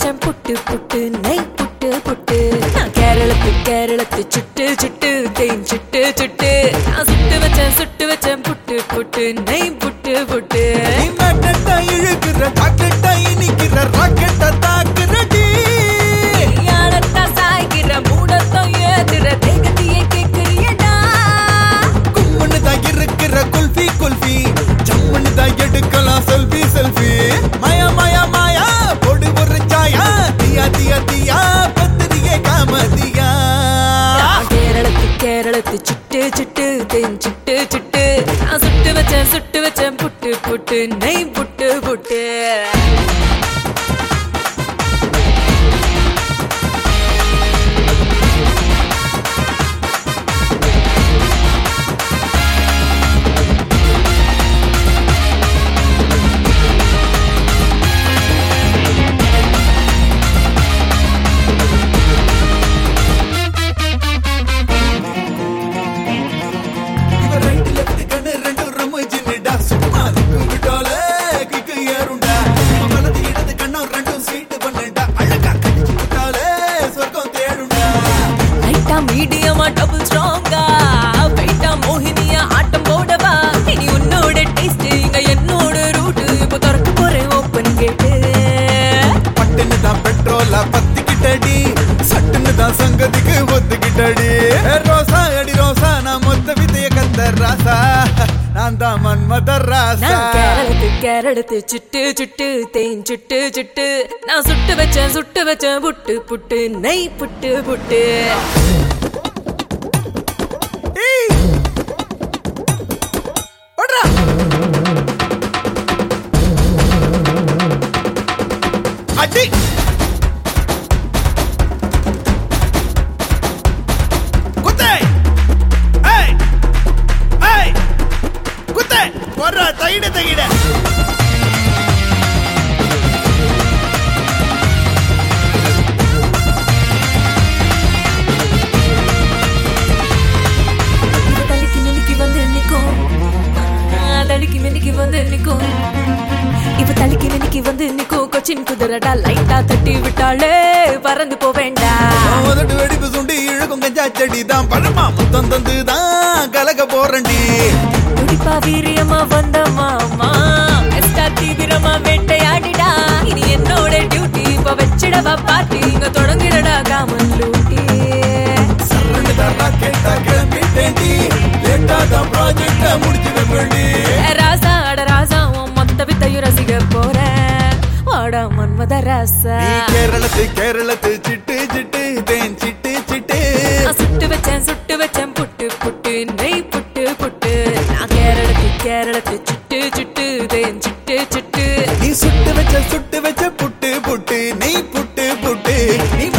வச்சேன் புட்டு புட்டு நெய் புட்டு புட்டு நான் கேரளத்து கேரளத்து சுட்டு சுட்டு தேன் சுட்டு சுட்டு நான் சுட்டு வச்சேன் சுட்டு வச்சேன் புட்டு புட்டு நெய் புட்டு புட்டு நீ மேக்னெட்டா இழுக்கிற ராக்கெட்டா இனிக்கிற ராக்கெட்டா தாக்குறடி யாரத்தா சாய்கிற மூடத்தம் ஏத்துற தேகத்தையே கேக்குறியடா கும்முன்னு தான் இருக்கிற குல்ஃபி குல்ஃபி ஜம்முன்னு தான் எடுக்கலாம் செல்ஃபி செல்ஃபி மாயா மாயா மாயா பொடி ஒரு சாயா தியா தியா தியா பத்திரியே காமதியா நான் கேரளத்து கேரளத்து சுட்டு சுட்டு தேன் சுட்டு சுட்டு நான் சுட்டு வச்சேன் சுட்டு வச்சேன் புட்டு புட்டு நெய் புட்டு புட்டு இவன் right left கண்ணு ரெண்டும் ரமிச்சுன்னுடா. சும்மா கும்பிட்டாலே கிக்கு ஏறும்டா. இவன் வலது இடது கண்ணும் ரெண்டும் sweet பண்ணுடா. அழகா கடிச்சு விட்டாலே சொர்க்கம் தேடும்டா. லைட்டா மீடியமா டபுள் ஸ்ட்ராங்கா வெயிட்டா மோகினியா ஆட்டம் போடவா இனி உன்னோட டேஸ்ட் இங்க என்னோட ரூட் இப்போ திறக்க போறேன் ஓப்பன் கேட்டு பட்டுன்னு தான் பெட்ரோலா பத்திக்கிட்டடி. சட்டுன்னு தான் சங்கதிக்கு ஒத்துக்கிட்டடி. ஏ ரோசா அடி ரோசா நான் மொத்த விதைய கத்த ராசா நான் தான் மன்மத ராசா நான் கேரளத்து கேரளத்து சுட்டு சுட்டு தேன் சுட்டு சுட்டு நான் சுட்டு வச்சேன் சுட்டு வச்சேன் புட்டு புட்டு நெய் புட்டு புட்டு ஏய். ஓடுறா. அடி குத்து. ஏய். ஏய். குத்து. போடுறா, தையிடு, தையிடு. இது தடுக்கி மினுக்கி வந்து நிக்கும் ஆ, தடுக்கி மினுக்கி வந்து நிக்கும் இவ தடுக்கி மினுக்கி வந்து நிக்கும் கொச்சின் குதிரடா லைட்டா தட்டி விட்டாளே பறந்து போவேண்டா உதட்டு வெடிப்பு சுண்டி இழுக்கும் கஞ்சா செடி தான் பழமா முத்தம் தந்து தான் கலக்க போறண்டி துடிப்பா வீரியமா வந்த மாமா எஸ்டா தீவிரமா வேட்டையாடிடா இனி என்னோட டியூட்டி இப்ப வச்சிடவா பாட்டி இங்க தொடங்கிடடா காமன் லூட்டி சரண்டு தரா கேட்டா கிளம்பிட்டேன்டி லேட்டா தான் ப்ராஜெக்ட முடிச்சிட வேண்டி ஏ ராசா அட ராசா உன் மொத்த வித்தையும் ரசிக்க போறேன் வாடா மன்மத ராசா நீ கேரளத்து கேரளத்து சிட்டு சிட்டு தேன் சிட்டு சிட்டு நான் சுட்டு வச்சேன் சுட்டு வச்சேன் புட்டு புட்டு நெய் புட்டு புட்டு நான் கேரளத்து கேரளத்து சுட்டு சுட்டு தேன் சுட்டு சுட்டு நீ சுட்டு வச்ச சுட்டு வச்ச புட்டு புட்டு நீ புட்டு புட்டு நீ